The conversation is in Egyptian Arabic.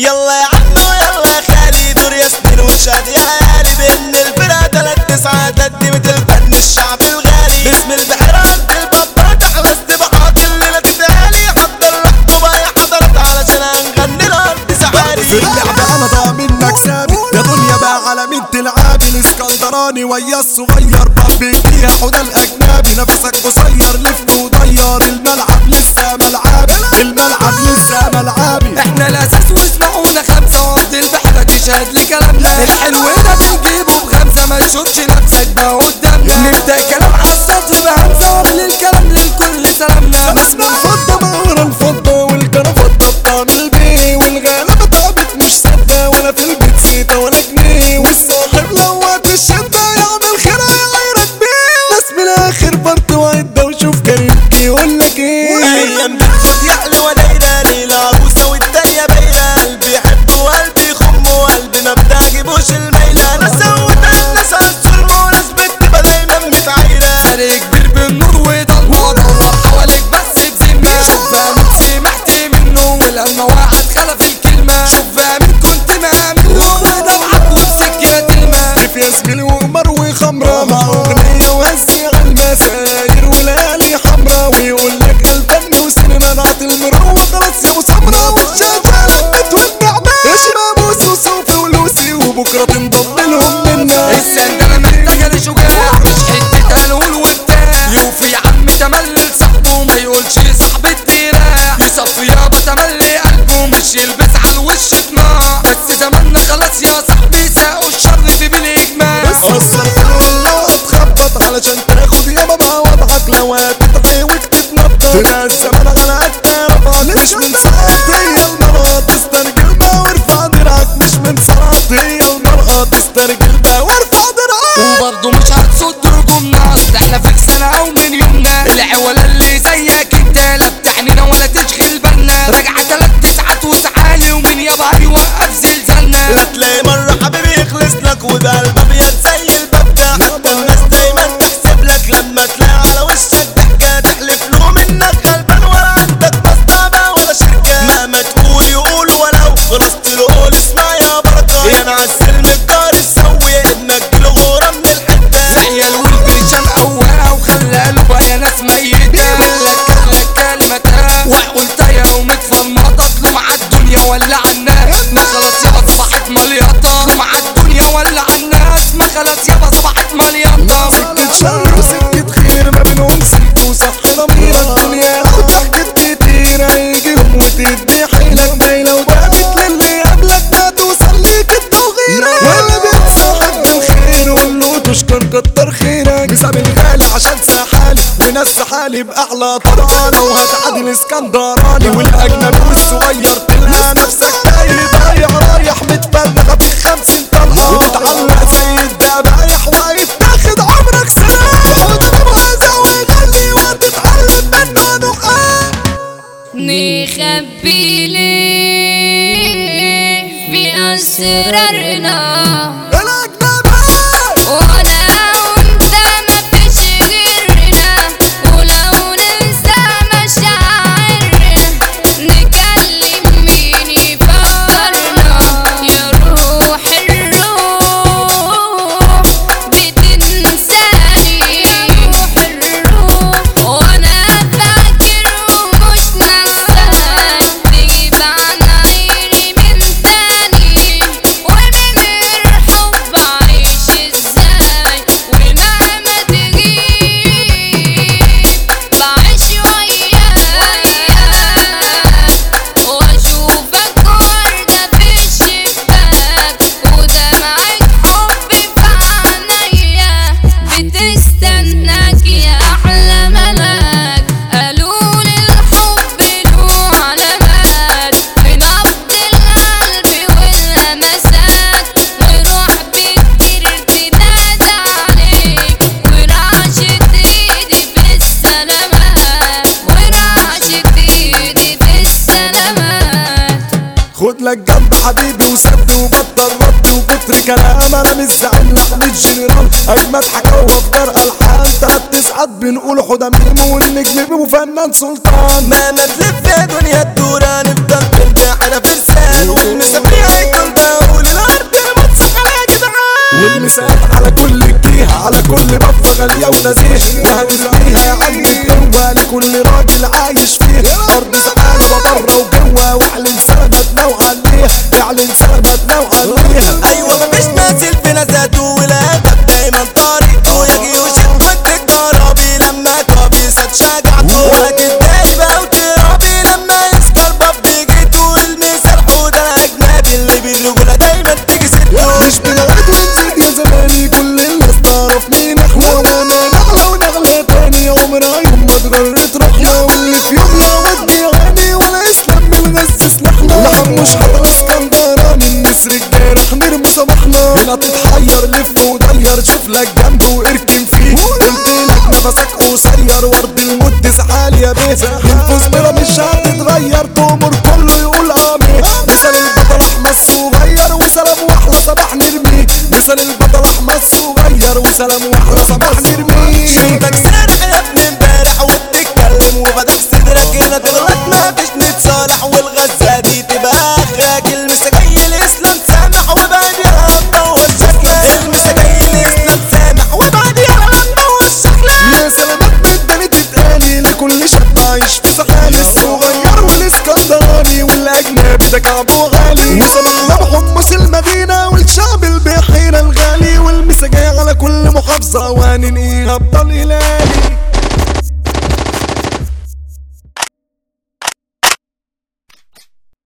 يلا يا عمو يلا يا خالي دور ياسمين وشاد يا عيالي بان الفرقة تلات تسعات قدمت الفن الشعب الغالي باسم البحر عند البابات على استباحات الليلة تتهالي حضر لحظة بقى يا حضرت علشان هنغني الارض سعالي في اللعبة انا ضامن مكسبي يا دنيا بقى على مين تلعبي الاسكندراني ويا الصغير باب بيديها حدا الاجنبي نفسك قصير لف ودير الملعب لسه ملعبي الملعب لسه ملعبي احنا الاساس واسمعونا خمسة وارض البحر تشهد لكلامنا الحلو ده بنجيبه بخمسة ما تشوفش نفسك بقى قدامنا نبدأ كلام حساس وبهمسة واغلي الكلام للكل سلامنا ناس من الفضة مقهورة الفضة والجرافطة بتعمل بيه والغلابة طابت مش سدة ولا في البيت سيطة ولا جنيه والصاحب لو وقت الشدة يعمل خير هيعيرك بيه ناس من الآخر برضه وعدة وشوف كريمك يقولك ايه ايام بتفوت يحلى ودايرة ليلة عروسة والتانية باينة قلبي يحب وقلبي يخم وقلبي ما بتعجبوش الميلة انا سوت الناس عالظلم وناس بتبقى دايما متعايرة فرق كبير بالنور وضلمة دور حواليك بس بذمة شوف مين سمحت منه والقلمة وقعت خلف الكلمة شوف مين كنت مأمن له ودوعك وبسكة تلمة كيف يا زميلي وقمر وخمرة مع أغنية وهزي على المساير وليالي حمرا ويقول لك الفن وسينما نعطي المروة خلاص يا أبو سمرة والشاشة لمت والنعمة إيش ماموس وصوفي ولوسي وبكرة تنضم لهم منا السندانة محتاجة لشجاع مش حتة قالول وبتاع يوفي يا عم تملي لصاحبه ما يقولش صاحب الدراع يصفي يابا تملي قلبه مش يلبس على الوش طماع بس زماننا خلاص يا صاحبي ساقوا الشر في بالإجماع قصر كل لو اتخبط علشان تاخد يابا مع وضعك لو هتتعي وتتنطط طلع الزمن على اكتافك مش من صلاة هي المرأة تسترجل بقى وارفع درعك مش من صلاة هي المرأة تسترجل بقى وارفع درعك وبرضه مش هتصد هجومنا اصل احنا في سنة او من يومنا العوالة اللي زيك انت لا بتعنينا ولا تشغل بالنا راجعة تلات تسعات وتعالي ومين يابا هيوقف زلزالنا لا تلاقي مرة حبيبي يخلص لك وده الابيض زي الباب ده حتى الناس دايما تحسب لك لما تلاقي على وشك ضحكة تحلف له منك غلبان ولا عندك مصطبة ولا شركة مهما تقول يقول ولو خلصت له قول اسمع يا بركة يا نعسل مقدار السوي ابنك له غورة من الحتة عيال والبرشام قواها وخلى قلبها يا ناس ميتة ملك لك كلمتها وعقول تايه ومتفرمطة مع الدنيا ولا عالناس ما خلاص يابا صبحت مليطة مع الدنيا ولا عالناس ما خلاص يابا صبحت مليطة سكة شر وسكة خير ما بينهم سلك وصح ضمير الدنيا ضحكت كتير هيجيهم وتدي حيلك مايلة وبقت للي قبلك ما توصل ليك التوغيرة واللي بيتصاحب بالخير قول له تشكر كتر خيرك بسبب الغالي عشان سحالي وناس سحالي بأعلى طبقة لو هتعادل اسكندراني والأجنبي والصغير تلقى نفسك تايه ضايع رايح متفرغة في خمسين طلقة وتتعلق زي الدبايح ويتاخد عمرك سنة وحط مغازة ويغلي وتتعلم منه نقاط نخبي ليه في أسرارنا الأجنبي وانا وانت مفيش غيرنا ولو ننسى مشاعرنا نكلم مين يفكرنا يا روح الروح بتنساني روح الروح وانا فاكر ومش نساك تجيب عن عيني من تاني ومن غير حب عايش ازاي ومهما تجيب بعيش وياك واشوفك وردة في الشباك ودمعة حب في عينيا بتستناك يا احلى ملاك قالوا لي الحب له علامات من نبض القلب واللمسات وروح بكتير تنادى عليك ورعشة ايدي في السلامات ورعشة ايدي في السلامات خد لك جنب حبيبي وسد وبطل رد وكتر كلام انا مش زعيم لا مش جنرال اجمد حكاوة في درق الحال تلات تسعات بنقول حدا ميم والنجم وفنان سلطان مهما تلف يا دنيا تدور هنفضل ترجع انا فرسان جدعان والمسافرين هيكون بقول الارض المتصف على جدعان والمساحة على كل جهة على كل بفة غالية ونزيه وهنرميها عند الجوة لكل راجل عايش فيه أرض زعالة بره وجوه واعلن سندنا وعليها اعلن سندنا وعليها ايوه مفيش نازل في نزاته ولادك دايما طريقته يا جيوش كنت الضرابي لما كوابيس شجعته وهتتضايق بقى وترابي لما يسكر بابي جيتوا المثال حوده الاجنبي اللي بيدرجونا دايما تيجي سته مش بنعد ونزيد يا زماني كل الناس تعرف مين احنا وانا نغلى ونغلى تاني عمرها يوم ما اتغرت روحنا واللي في يوم يعودني يعاني ولا يسلم من غز سلاحنا لا مش حضر اسكندراني النسر الجارح نرمي صباحنا هنا تتحير لف ودير شوف لك جنب واركن فيه قلت لك نفسك قصير وارض المد زعال يا بيه الفوز بلا مش هتتغير تؤمر كله يقول امين مثال البطل احمد صغير وسلام واحلى صباح نرميه مثال البطل احمد صغير وسلام واحلى صباح نرميه شفتك